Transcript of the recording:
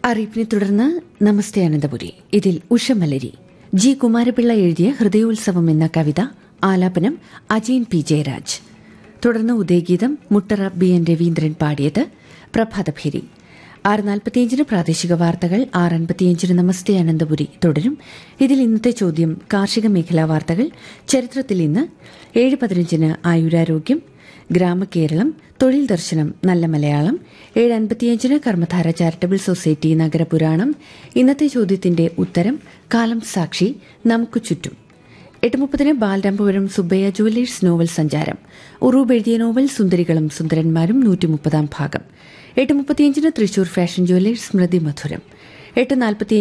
അറിയിപ്പിനെ തുടർന്ന് നമസ്തേ അനന്തപുരി ഇതിൽ ഉഷമലരി ജി കുമാരപിള്ള എഴുതിയ ഹൃദയോത്സവം എന്ന കവിത ആലാപനം അജയൻ പി ജയരാജ് തുടർന്ന് ഉദയഗീതം മുട്ടറ ബി എൻ രവീന്ദ്രൻ പാടിയത് പ്രഭാതഭേരി ആറ് നാൽപ്പത്തിയഞ്ചിന് പ്രാദേശിക വാർത്തകൾ ആറ് അൻപത്തിയഞ്ചിന് നമസ്തേ അനന്തപുരി തുടരും ഇതിൽ ഇന്നത്തെ ചോദ്യം കാർഷിക മേഖലാ വാർത്തകൾ ചരിത്രത്തിൽ ഇന്ന് ഏഴ് പതിനഞ്ചിന് ആയുരാരോഗ്യം ഗ്രാമകേരളം തൊഴിൽ ദർശനം നല്ല മലയാളം ഏഴ് അൻപത്തിയഞ്ചിന് കർമ്മധാര ചാരിറ്റബിൾ സൊസൈറ്റി നഗരപുരാണം ഇന്നത്തെ ചോദ്യത്തിന്റെ ഉത്തരം കാലം സാക്ഷി നമുക്ക് ചുറ്റും എട്ട് മുപ്പതിന് ബാലരാമപുരം സുബ്ബയ്യ ജുവലേഴ്സ് നോവൽ സഞ്ചാരം ഉറൂബ് എഴുതിയ നോവൽ സുന്ദരികളും സുന്ദരന്മാരും നൂറ്റി മുപ്പതാം ഭാഗം എട്ട് മുപ്പത്തിയഞ്ചിന് തൃശൂർ ഫാഷൻ ജുവലേഴ്സ് സ്മൃതി മധുരം എട്ട് നാൽപ്പത്തി